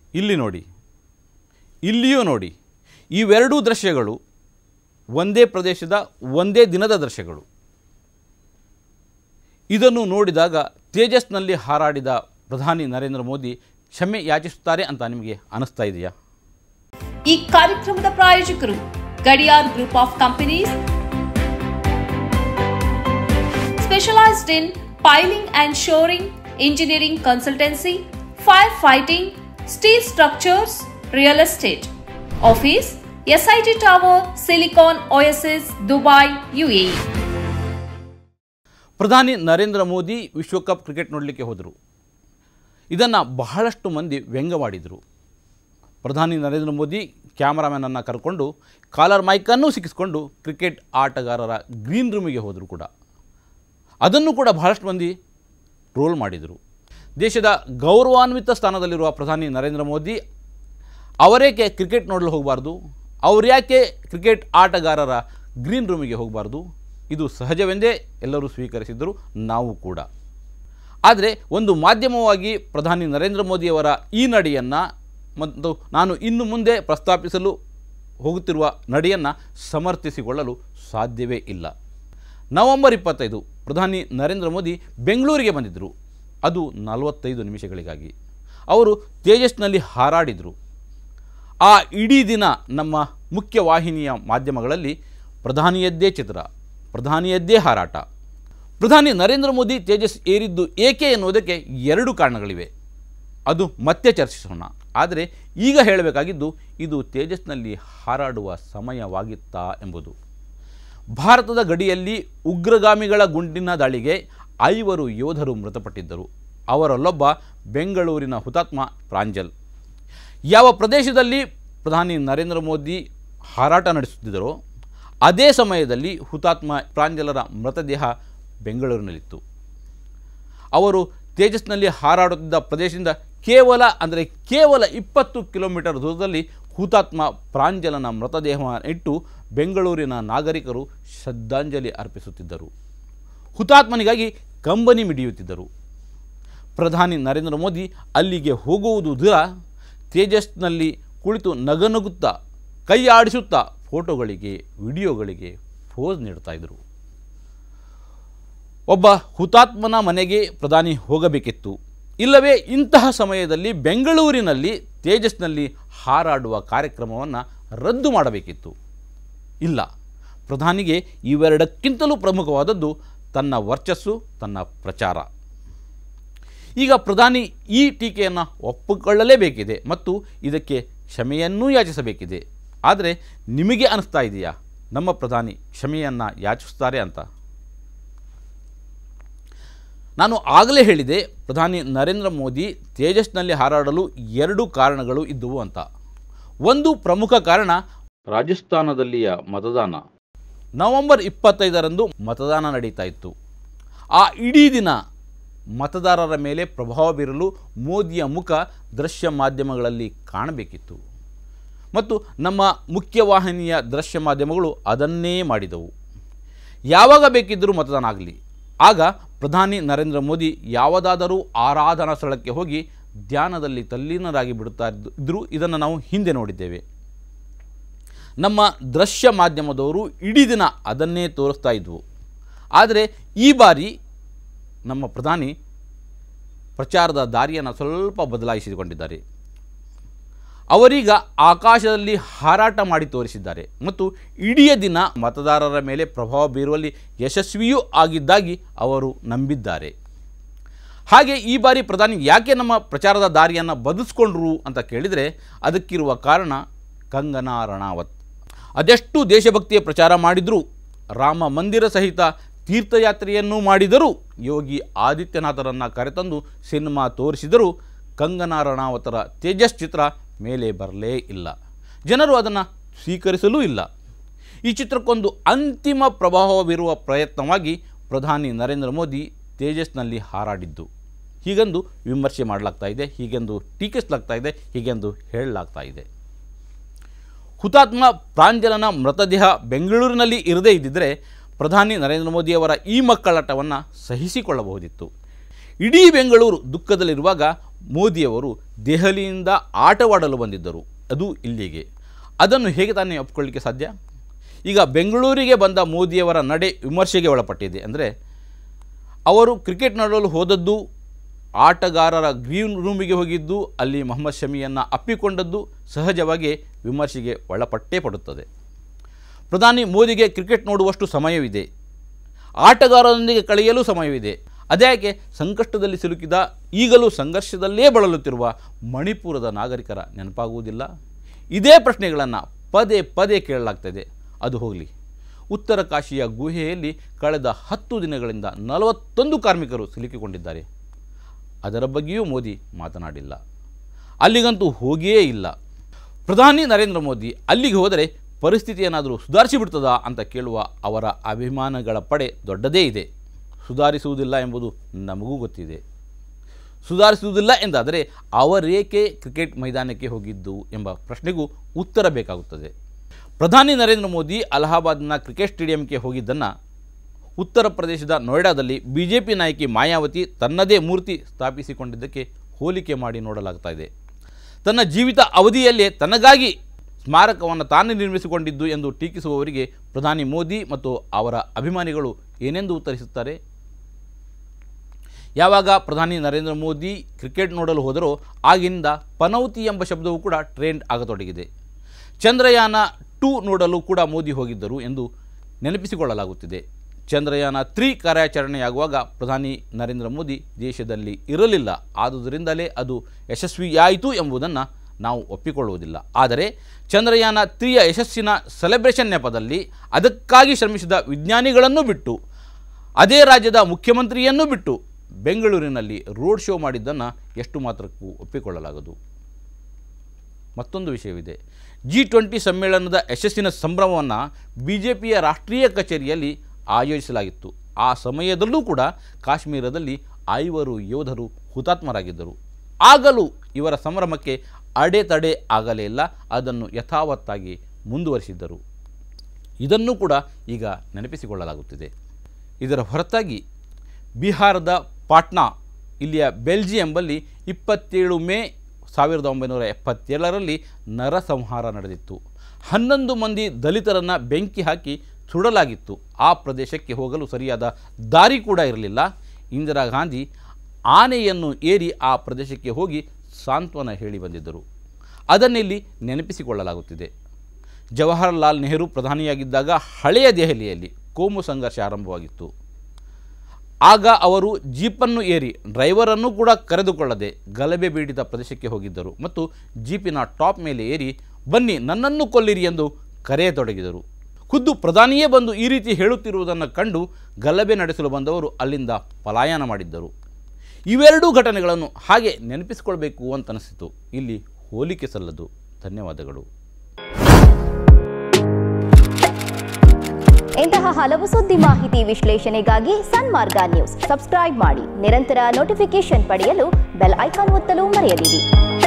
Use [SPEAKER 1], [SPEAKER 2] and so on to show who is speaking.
[SPEAKER 1] ಇಲ್ಲಿ ನೋಡಿ ಇಲ್ಲಿಯೂ ನೋಡಿ ಇವೆರಡೂ ದೃಶ್ಯಗಳು ಒಂದೇ ಪ್ರದೇಶದ ಒಂದೇ ದಿನದ ದೃಶ್ಯಗಳು ಇದನ್ನು ನೋಡಿದಾಗ ತೇಜಸ್ನಲ್ಲಿ ಹಾರಾಡಿದ ಪ್ರಧಾನಿ ನರೇಂದ್ರ ಮೋದಿ ಕ್ಷಮೆ ಯಾಚಿಸುತ್ತಾರೆ ಅಂತ ನಿಮಗೆ ಅನಿಸ್ತಾ ಇದೆಯಾ
[SPEAKER 2] ಈ ಕಾರ್ಯಕ್ರಮದ ಪ್ರಾಯೋಜಕರು Gadiyar group of companies specialised in piling and shoring, engineering consultancy, firefighting, steel structures, real estate. Office SIT Tower, Silicon Oasis, Dubai, UAE.
[SPEAKER 1] ಪ್ರಧಾನಿ ನರೇಂದ್ರ ಮೋದಿ ವಿಶ್ವಕಪ್ ಕ್ರಿಕೆಟ್ ನೋಡಲಿಕ್ಕೆ ಹೋದರು ಇದನ್ನು ಬಹಳಷ್ಟು ಮಂದಿ ವ್ಯಂಗ್ಯವಾಡಿದರು ಪ್ರಧಾನಿ ನರೇಂದ್ರ ಮೋದಿ ಕ್ಯಾಮರಾಮ್ಯಾನನ್ನು ಕರ್ಕೊಂಡು ಕಾಲರ್ ಮೈಕನ್ನು ಸಿಕ್ಕಿಸ್ಕೊಂಡು ಕ್ರಿಕೆಟ್ ಆಟಗಾರರ ಗ್ರೀನ್ ರೂಮಿಗೆ ಹೋದರು ಕೂಡ ಅದನ್ನು ಕೂಡ ಬಹಳಷ್ಟು ಮಂದಿ ಟ್ರೋಲ್ ಮಾಡಿದರು ದೇಶದ ಗೌರವಾನ್ವಿತ ಸ್ಥಾನದಲ್ಲಿರುವ ಪ್ರಧಾನಿ ನರೇಂದ್ರ ಮೋದಿ ಅವರೇಕೆ ಕ್ರಿಕೆಟ್ ನೋಡಲು ಹೋಗಬಾರ್ದು ಅವ್ರು ಯಾಕೆ ಕ್ರಿಕೆಟ್ ಆಟಗಾರರ ಗ್ರೀನ್ ರೂಮಿಗೆ ಹೋಗಬಾರ್ದು ಇದು ಸಹಜವೆಂದೇ ಎಲ್ಲರೂ ಸ್ವೀಕರಿಸಿದ್ದರು ನಾವು ಕೂಡ ಆದರೆ ಒಂದು ಮಾಧ್ಯಮವಾಗಿ ಪ್ರಧಾನಿ ನರೇಂದ್ರ ಮೋದಿಯವರ ಈ ನಡೆಯನ್ನು ಮತ್ತು ನಾನು ಇನ್ನು ಮುಂದೆ ಪ್ರಸ್ತಾಪಿಸಲು ಹೋಗುತ್ತಿರುವ ನಡೆಯನ್ನು ಸಮರ್ಥಿಸಿಕೊಳ್ಳಲು ಸಾಧ್ಯವೇ ಇಲ್ಲ ನವೆಂಬರ್ ಇಪ್ಪತ್ತೈದು ಪ್ರಧಾನಿ ನರೇಂದ್ರ ಮೋದಿ ಬೆಂಗಳೂರಿಗೆ ಬಂದಿದ್ದರು ಅದು ನಲವತ್ತೈದು ನಿಮಿಷಗಳಿಗಾಗಿ ಅವರು ತೇಜಸ್ನಲ್ಲಿ ಹಾರಾಡಿದರು ಆ ಇಡೀ ದಿನ ನಮ್ಮ ಮುಖ್ಯ ವಾಹಿನಿಯ ಮಾಧ್ಯಮಗಳಲ್ಲಿ ಪ್ರಧಾನಿಯದ್ದೇ ಚಿತ್ರ ಪ್ರಧಾನಿಯದ್ದೇ ಹಾರಾಟ ಪ್ರಧಾನಿ ನರೇಂದ್ರ ಮೋದಿ ತೇಜಸ್ ಏರಿದ್ದು ಏಕೆ ಎನ್ನುವುದಕ್ಕೆ ಎರಡು ಕಾರಣಗಳಿವೆ ಅದು ಮತ್ತೆ ಚರ್ಚಿಸೋಣ ಆದರೆ ಈಗ ಹೇಳಬೇಕಾಗಿದ್ದು ಇದು ತೇಜಸ್ನಲ್ಲಿ ಹಾರಾಡುವ ಸಮಯವಾಗಿತ್ತಾ ಎಂಬುದು ಭಾರತದ ಗಡಿಯಲ್ಲಿ ಉಗ್ರಗಾಮಿಗಳ ಗುಂಡಿನ ದಾಳಿಗೆ ಐವರು ಯೋಧರು ಮೃತಪಟ್ಟಿದ್ದರು ಅವರಲ್ಲೊಬ್ಬ ಬೆಂಗಳೂರಿನ ಹುತಾತ್ಮ ಪ್ರಾಂಜಲ್ ಯಾವ ಪ್ರದೇಶದಲ್ಲಿ ಪ್ರಧಾನಿ ನರೇಂದ್ರ ಮೋದಿ ಹಾರಾಟ ನಡೆಸುತ್ತಿದ್ದರೋ ಅದೇ ಸಮಯದಲ್ಲಿ ಹುತಾತ್ಮ ಪ್ರಾಂಜಲರ ಮೃತದೇಹ ಬೆಂಗಳೂರಿನಲ್ಲಿತ್ತು ಅವರು ತೇಜಸ್ನಲ್ಲಿ ಹಾರಾಡುತ್ತಿದ್ದ ಪ್ರದೇಶದಿಂದ ಕೇವಲ ಅಂದರೆ ಕೇವಲ ಇಪ್ಪತ್ತು ಕಿಲೋಮೀಟರ್ ದೂರದಲ್ಲಿ ಹುತಾತ್ಮ ಪ್ರಾಂಜಲನ ಮೃತದೇಹವನ್ನು ಇಟ್ಟು ಬೆಂಗಳೂರಿನ ನಾಗರಿಕರು ಶ್ರದ್ಧಾಂಜಲಿ ಅರ್ಪಿಸುತ್ತಿದ್ದರು ಹುತಾತ್ಮನಿಗಾಗಿ ಕಂಬನಿ ಮಿಡಿಯುತ್ತಿದ್ದರು ಪ್ರಧಾನಿ ನರೇಂದ್ರ ಮೋದಿ ಅಲ್ಲಿಗೆ ಹೋಗುವುದು ದೂರ ತೇಜಸ್ನಲ್ಲಿ ಕುಳಿತು ನಗನಗುತ್ತಾ ಕೈ ಆಡಿಸುತ್ತಾ ಫೋಟೋಗಳಿಗೆ ವಿಡಿಯೋಗಳಿಗೆ ಪೋಸ್ ನೀಡ್ತಾ ಇದ್ದರು ಒಬ್ಬ ಹುತಾತ್ಮನ ಮನೆಗೆ ಪ್ರಧಾನಿ ಹೋಗಬೇಕಿತ್ತು ಇಲ್ಲವೇ ಇಂತಹ ಸಮಯದಲ್ಲಿ ಬೆಂಗಳೂರಿನಲ್ಲಿ ತೇಜಸ್ನಲ್ಲಿ ಹಾರಾಡುವ ಕಾರ್ಯಕ್ರಮವನ್ನು ರದ್ದು ಮಾಡಬೇಕಿತ್ತು ಇಲ್ಲ ಪ್ರಧಾನಿಗೆ ಇವೆರಡಕ್ಕಿಂತಲೂ ಪ್ರಮುಖವಾದದ್ದು ತನ್ನ ವರ್ಚಸ್ಸು ತನ್ನ ಪ್ರಚಾರ ಈಗ ಪ್ರಧಾನಿ ಈ ಟೀಕೆಯನ್ನು ಒಪ್ಪಿಕೊಳ್ಳಲೇಬೇಕಿದೆ ಮತ್ತು ಇದಕ್ಕೆ ಕ್ಷಮೆಯನ್ನೂ ಯಾಚಿಸಬೇಕಿದೆ ಆದರೆ ನಿಮಗೆ ಅನಿಸ್ತಾ ಇದೆಯಾ ನಮ್ಮ ಪ್ರಧಾನಿ ಕ್ಷಮೆಯನ್ನು ಯಾಚಿಸ್ತಾರೆ ಅಂತ ನಾನು ಆಗಲೇ ಹೇಳಿದೆ ಪ್ರಧಾನಿ ನರೇಂದ್ರ ಮೋದಿ ತೇಜಸ್ನಲ್ಲಿ ಹಾರಾಡಲು ಎರಡು ಕಾರಣಗಳು ಇದ್ದವು ಅಂತ ಒಂದು ಪ್ರಮುಖ ಕಾರಣ ರಾಜಸ್ಥಾನದಲ್ಲಿಯ ಮತದಾನ ನವೆಂಬರ್ ಇಪ್ಪತ್ತೈದರಂದು ಮತದಾನ ನಡೀತಾ ಇತ್ತು ಆ ಇಡೀ ದಿನ ಮತದಾರರ ಮೇಲೆ ಪ್ರಭಾವ ಬೀರಲು ಮೋದಿಯ ಮುಖ ದೃಶ್ಯ ಮಾಧ್ಯಮಗಳಲ್ಲಿ ಕಾಣಬೇಕಿತ್ತು ಮತ್ತು ನಮ್ಮ ಮುಖ್ಯವಾಹಿನಿಯ ದೃಶ್ಯ ಮಾಧ್ಯಮಗಳು ಅದನ್ನೇ ಮಾಡಿದವು ಯಾವಾಗ ಬೇಕಿದ್ದರೂ ಮತದಾನ ಆಗಲಿ ಆಗ ಪ್ರಧಾನಿ ನರೇಂದ್ರ ಮೋದಿ ಯಾವುದಾದರೂ ಆರಾಧನಾ ಸ್ಥಳಕ್ಕೆ ಹೋಗಿ ಧ್ಯಾನದಲ್ಲಿ ತಲ್ಲೀನರಾಗಿ ಬಿಡುತ್ತಾ ಇದ್ದು ಇದ್ದರು ಇದನ್ನು ನಾವು ಹಿಂದೆ ನೋಡಿದ್ದೇವೆ ನಮ್ಮ ದೃಶ್ಯ ಮಾಧ್ಯಮದವರು ಇಡೀ ದಿನ ಅದನ್ನೇ ತೋರಿಸ್ತಾ ಇದ್ವು ಆದರೆ ಈ ಬಾರಿ ನಮ್ಮ ಪ್ರಧಾನಿ ಪ್ರಚಾರದ ದಾರಿಯನ್ನು ಸ್ವಲ್ಪ ಬದಲಾಯಿಸಿಕೊಂಡಿದ್ದಾರೆ ಅವರೀಗ ಆಕಾಶದಲ್ಲಿ ಹಾರಾಟ ಮಾಡಿ ತೋರಿಸಿದ್ದಾರೆ ಮತ್ತು ಇಡೀ ದಿನ ಮತದಾರರ ಮೇಲೆ ಪ್ರಭಾವ ಬೀರುವಲ್ಲಿ ಯಶಸ್ವಿಯೂ ಆಗಿದ್ದಾಗಿ ಅವರು ನಂಬಿದ್ದಾರೆ ಹಾಗೆ ಈ ಬಾರಿ ಪ್ರಧಾನಿ ಯಾಕೆ ನಮ್ಮ ಪ್ರಚಾರದ ದಾರಿಯನ್ನು ಬದಲಿಸ್ಕೊಂಡ್ರು ಅಂತ ಕೇಳಿದರೆ ಅದಕ್ಕಿರುವ ಕಾರಣ ಕಂಗನಾ ರಣಾವತ್ ಅದೆಷ್ಟು ದೇಶಭಕ್ತಿಯ ಪ್ರಚಾರ ಮಾಡಿದರೂ ರಾಮ ಮಂದಿರ ಸಹಿತ ತೀರ್ಥಯಾತ್ರೆಯನ್ನು ಮಾಡಿದರೂ ಯೋಗಿ ಆದಿತ್ಯನಾಥರನ್ನು ಕರೆತಂದು ಸಿನಿಮಾ ತೋರಿಸಿದರೂ ಕಂಗನಾ ರಣಾವತರ ತೇಜಸ್ ಚಿತ್ರ ಮೇಲೆ ಬರಲೇ ಇಲ್ಲ ಜನರು ಅದನ್ನು ಸ್ವೀಕರಿಸಲೂ ಇಲ್ಲ ಈ ಚಿತ್ರಕ್ಕೊಂದು ಅಂತಿಮ ಪ್ರಭಾವ ಬೀರುವ ಪ್ರಯತ್ನವಾಗಿ ಪ್ರಧಾನಿ ನರೇಂದ್ರ ಮೋದಿ ತೇಜಸ್ನಲ್ಲಿ ಹಾರಾಡಿದ್ದು ಹೀಗೆಂದು ವಿಮರ್ಶೆ ಮಾಡಲಾಗ್ತಾ ಇದೆ ಹೀಗೆಂದು ಟೀಕಿಸಲಾಗ್ತಾ ಇದೆ ಹೀಗೆಂದು ಹೇಳಲಾಗ್ತಾ ಇದೆ ಹುತಾತ್ಮ ಪ್ರಾಂಜಲನ ಮೃತದೇಹ ಬೆಂಗಳೂರಿನಲ್ಲಿ ಇರದೇ ಇದ್ದಿದ್ದರೆ ಪ್ರಧಾನಿ ನರೇಂದ್ರ ಮೋದಿಯವರ ಈ ಮಕ್ಕಳಾಟವನ್ನು ಸಹಿಸಿಕೊಳ್ಳಬಹುದಿತ್ತು ಇಡೀ ಬೆಂಗಳೂರು ದುಃಖದಲ್ಲಿರುವಾಗ ಮೋದಿಯವರು ದೆಹಲಿಯಿಂದ ಆಟವಾಡಲು ಬಂದಿದ್ದರು ಅದು ಇಲ್ಲಿಗೆ ಅದನ್ನು ಹೇಗೆ ತಾನೇ ಒಪ್ಕೊಳ್ಳಿಕ್ಕೆ ಸಾಧ್ಯ ಈಗ ಬೆಂಗಳೂರಿಗೆ ಬಂದ ಮೋದಿಯವರ ನಡೆ ವಿಮರ್ಶೆಗೆ ಒಳಪಟ್ಟಿದೆ ಅಂದರೆ ಅವರು ಕ್ರಿಕೆಟ್ ನೋಡಲು ಹೋದದ್ದು ಆಟಗಾರರ ಗ್ರೀನ್ ರೂಮಿಗೆ ಹೋಗಿದ್ದು ಅಲ್ಲಿ ಮೊಹಮ್ಮದ್ ಶಮಿಯನ್ನು ಅಪ್ಪಿಕೊಂಡದ್ದು ಸಹಜವಾಗಿ ವಿಮರ್ಶೆಗೆ ಒಳಪಟ್ಟೇ ಪಡುತ್ತದೆ ಪ್ರಧಾನಿ ಮೋದಿಗೆ ಕ್ರಿಕೆಟ್ ನೋಡುವಷ್ಟು ಸಮಯವಿದೆ ಆಟಗಾರರೊಂದಿಗೆ ಕಳೆಯಲು ಸಮಯವಿದೆ ಅದ್ಯಾಕೆ ಸಂಕಷ್ಟದಲ್ಲಿ ಸಿಲುಕಿದ ಈಗಲೂ ಸಂಘರ್ಷದಲ್ಲೇ ಬಳಲುತ್ತಿರುವ ಮಣಿಪುರದ ನಾಗರಿಕರ ನೆನಪಾಗುವುದಿಲ್ಲ ಇದೇ ಪ್ರಶ್ನೆಗಳನ್ನು ಪದೇ ಪದೇ ಕೇಳಲಾಗ್ತದೆ ಅದು ಹೋಗಲಿ ಉತ್ತರ ಕಾಶಿಯ ಗುಹೆಯಲ್ಲಿ ಕಳೆದ ಹತ್ತು ದಿನಗಳಿಂದ ನಲವತ್ತೊಂದು ಕಾರ್ಮಿಕರು ಸಿಲುಕಿಕೊಂಡಿದ್ದಾರೆ ಅದರ ಬಗ್ಗೆಯೂ ಮೋದಿ ಮಾತನಾಡಿಲ್ಲ ಅಲ್ಲಿಗಂತೂ ಹೋಗಿಯೇ ಇಲ್ಲ ಪ್ರಧಾನಿ ನರೇಂದ್ರ ಮೋದಿ ಅಲ್ಲಿಗೆ ಹೋದರೆ ಪರಿಸ್ಥಿತಿ ಏನಾದರೂ ಸುಧಾರಿಸಿಬಿಡ್ತದಾ ಅಂತ ಕೇಳುವ ಅವರ ಅಭಿಮಾನಗಳ ಪಡೆ ದೊಡ್ಡದೇ ಇದೆ ಸುಧಾರಿಸುವುದಿಲ್ಲ ಎಂಬುದು ನಮಗೂ ಗೊತ್ತಿದೆ ಸುಧಾರಿಸುವುದಿಲ್ಲ ಎಂದಾದರೆ ಅವರೇಕೆ ಕ್ರಿಕೆಟ್ ಮೈದಾನಕ್ಕೆ ಹೋಗಿದ್ದು ಎಂಬ ಪ್ರಶ್ನೆಗೂ ಉತ್ತರ ಬೇಕಾಗುತ್ತದೆ ಪ್ರಧಾನಿ ನರೇಂದ್ರ ಮೋದಿ ಅಲಹಾಬಾದ್ನ ಕ್ರಿಕೆಟ್ ಸ್ಟೇಡಿಯಂಗೆ ಹೋಗಿದ್ದನ್ನು ಉತ್ತರ ಪ್ರದೇಶದ ನೋಯ್ಡಾದಲ್ಲಿ ಬಿ ಜೆ ಪಿ ನಾಯಕಿ ಮಾಯಾವತಿ ತನ್ನದೇ ಮೂರ್ತಿ ಸ್ಥಾಪಿಸಿಕೊಂಡಿದ್ದಕ್ಕೆ ಹೋಲಿಕೆ ಮಾಡಿ ನೋಡಲಾಗ್ತಾ ಇದೆ ತನ್ನ ಜೀವಿತ ಅವಧಿಯಲ್ಲೇ ತನಗಾಗಿ ಸ್ಮಾರಕವನ್ನು ತಾನೇ ನಿರ್ಮಿಸಿಕೊಂಡಿದ್ದು ಎಂದು ಟೀಕಿಸುವವರಿಗೆ ಪ್ರಧಾನಿ ಮೋದಿ ಮತ್ತು ಅವರ ಅಭಿಮಾನಿಗಳು ಏನೆಂದು ಉತ್ತರಿಸುತ್ತಾರೆ ಯಾವಾಗ ಪ್ರಧಾನಿ ನರೇಂದ್ರ ಮೋದಿ ಕ್ರಿಕೆಟ್ ನೋಡಲು ಹೋದರೋ ಆಗಿನಿಂದ ಪನೌತಿ ಎಂಬ ಶಬ್ದವು ಕೂಡ ಟ್ರೆಂಡ್ ಆಗತೊಡಗಿದೆ ಚಂದ್ರಯಾನ ಟೂ ನೋಡಲು ಕೂಡ ಮೋದಿ ಹೋಗಿದ್ದರು ಎಂದು ನೆನಪಿಸಿಕೊಳ್ಳಲಾಗುತ್ತಿದೆ ಚಂದ್ರಯಾನ ತ್ರೀ ಕಾರ್ಯಾಚರಣೆಯಾಗುವಾಗ ಪ್ರಧಾನಿ ನರೇಂದ್ರ ಮೋದಿ ದೇಶದಲ್ಲಿ ಇರಲಿಲ್ಲ ಆದುದರಿಂದಲೇ ಅದು ಯಶಸ್ವಿಯಾಯಿತು ಎಂಬುದನ್ನು ನಾವು ಒಪ್ಪಿಕೊಳ್ಳುವುದಿಲ್ಲ ಆದರೆ ಚಂದ್ರಯಾನ ತ್ರೀಯ ಯಶಸ್ಸಿನ ಸೆಲೆಬ್ರೇಷನ್ ನೆಪದಲ್ಲಿ ಅದಕ್ಕಾಗಿ ಶ್ರಮಿಸಿದ ವಿಜ್ಞಾನಿಗಳನ್ನು ಬಿಟ್ಟು ಅದೇ ರಾಜ್ಯದ ಮುಖ್ಯಮಂತ್ರಿಯನ್ನು ಬಿಟ್ಟು ಬೆಂಗಳೂರಿನಲ್ಲಿ ರೋಡ್ ಶೋ ಮಾಡಿದ್ದನ್ನು ಎಷ್ಟು ಮಾತ್ರಕ್ಕೂ ಒಪ್ಪಿಕೊಳ್ಳಲಾಗದು ಮತ್ತೊಂದು ವಿಷಯವಿದೆ ಜಿ ಟ್ವೆಂಟಿ ಸಮ್ಮೇಳನದ ಯಶಸ್ಸಿನ ಸಂಭ್ರಮವನ್ನು ಬಿ ಜೆ ಪಿಯ ರಾಷ್ಟ್ರೀಯ ಕಚೇರಿಯಲ್ಲಿ ಆಯೋಜಿಸಲಾಗಿತ್ತು ಆ ಸಮಯದಲ್ಲೂ ಕೂಡ ಕಾಶ್ಮೀರದಲ್ಲಿ ಐವರು ಯೋಧರು ಹುತಾತ್ಮರಾಗಿದ್ದರು ಆಗಲೂ ಇವರ ಸಂಭ್ರಮಕ್ಕೆ ಅಡೆತಡೆ ಆಗಲೇ ಇಲ್ಲ ಅದನ್ನು ಯಥಾವತ್ತಾಗಿ ಮುಂದುವರಿಸಿದ್ದರು ಇದನ್ನು ಕೂಡ ಈಗ ನೆನಪಿಸಿಕೊಳ್ಳಲಾಗುತ್ತಿದೆ ಇದರ ಹೊರತಾಗಿ ಬಿಹಾರದ ಪಾಟ್ನಾ ಇಲ್ಲಿಯ ಬೆಲ್ಜಿ ಎಂಬಲ್ಲಿ ಇಪ್ಪತ್ತೇಳು ಮೇ ಸಾವಿರದ ಒಂಬೈನೂರ ಎಪ್ಪತ್ತೇಳರಲ್ಲಿ ನರಸಂಹಾರ ನಡೆದಿತ್ತು ಹನ್ನೊಂದು ಮಂದಿ ದಲಿತರನ್ನು ಬೆಂಕಿ ಹಾಕಿ ಸುಡಲಾಗಿತ್ತು ಆ ಪ್ರದೇಶಕ್ಕೆ ಹೋಗಲು ಸರಿಯಾದ ದಾರಿ ಕೂಡ ಇರಲಿಲ್ಲ ಇಂದಿರಾ ಗಾಂಧಿ ಆನೆಯನ್ನು ಏರಿ ಆ ಪ್ರದೇಶಕ್ಕೆ ಹೋಗಿ ಸಾಂತ್ವನ ಹೇಳಿ ಬಂದಿದ್ದರು ಅದನ್ನಿಲ್ಲಿ ನೆನಪಿಸಿಕೊಳ್ಳಲಾಗುತ್ತಿದೆ ಜವಾಹರಲಾಲ್ ನೆಹರು ಪ್ರಧಾನಿಯಾಗಿದ್ದಾಗ ಹಳೆಯ ದೆಹಲಿಯಲ್ಲಿ ಕೋಮು ಸಂಘರ್ಷ ಆರಂಭವಾಗಿತ್ತು ಆಗ ಅವರು ಜೀಪನ್ನು ಏರಿ ಡ್ರೈವರನ್ನು ಕೂಡ ಕರೆದುಕೊಳ್ಳದೆ ಗಲಭೆ ಬೀಡಿದ ಪ್ರದೇಶಕ್ಕೆ ಹೋಗಿದ್ದರು ಮತ್ತು ಜೀಪಿನ ಟಾಪ್ ಮೇಲೆ ಏರಿ ಬನ್ನಿ ನನ್ನನ್ನು ಕೊಲ್ಲಿರಿ ಎಂದು ಕರೆಯತೊಡಗಿದರು ಖುದ್ದು ಪ್ರಧಾನಿಯೇ ಬಂದು ಈ ರೀತಿ ಹೇಳುತ್ತಿರುವುದನ್ನು ಕಂಡು ಗಲಭೆ ನಡೆಸಲು ಬಂದವರು ಅಲ್ಲಿಂದ ಪಲಾಯನ ಮಾಡಿದ್ದರು ಇವೆರಡೂ ಘಟನೆಗಳನ್ನು ಹಾಗೆ ನೆನಪಿಸಿಕೊಳ್ಬೇಕು ಅಂತ ಅನಿಸಿತು ಇಲ್ಲಿ ಹೋಲಿಕೆ ಸಲ್ಲದು ಧನ್ಯವಾದಗಳು
[SPEAKER 3] ಇಂತಹ ಹಲವು ಸುದ್ದಿ ಮಾಹಿತಿ ವಿಶ್ಲೇಷಣೆಗಾಗಿ ಸನ್ಮಾರ್ಗ ನ್ಯೂಸ್ ಸಬ್ಸ್ಕ್ರೈಬ್ ಮಾಡಿ ನಿರಂತರ ನೋಟಿಫಿಕೇಶನ್ ಪಡೆಯಲು ಬೆಲ್ ಐಕಾನ್ ಒತ್ತಲು ಮರೆಯದಿರಿ